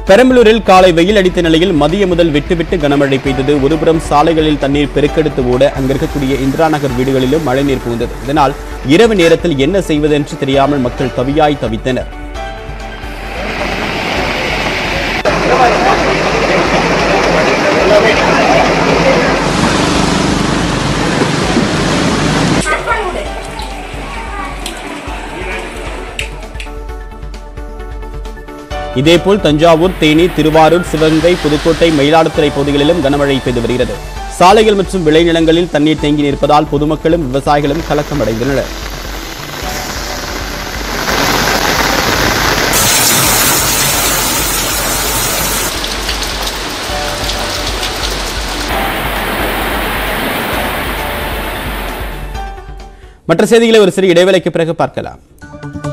பெரம்பலூரில் காலை வெயில் அடித்த நிலையில் மதியம் முதல் விட்டுவிட்டு கனமழை பெய்தது ஒருபுறம் சாலைகளில் தண்ணீர் பெருக்கெடுத்து ஓட அங்கிருக்கக்கூடிய இந்திரா நகர் வீடுகளிலும் மழைநீர் புகுந்தது இதனால் இரவு நேரத்தில் என்ன செய்வதென்று தெரியாமல் மக்கள் தவியாய் தவித்தனர் இதேபோல் தஞ்சாவூர் தேனி திருவாரூர் சிவகங்கை புதுக்கோட்டை மயிலாடுதுறை பகுதிகளிலும் கனமழை பெய்து வருகிறது சாலைகள் மற்றும் விளைநிலங்களில் தண்ணீர் தேங்கி நிற்பதால் பொதுமக்களும் விவசாயிகளும் கலக்கமடைந்துள்ளனர் மற்ற செய்திகளை ஒரு சிறிய இடைவேளைக்கு பிறகு பார்க்கலாம்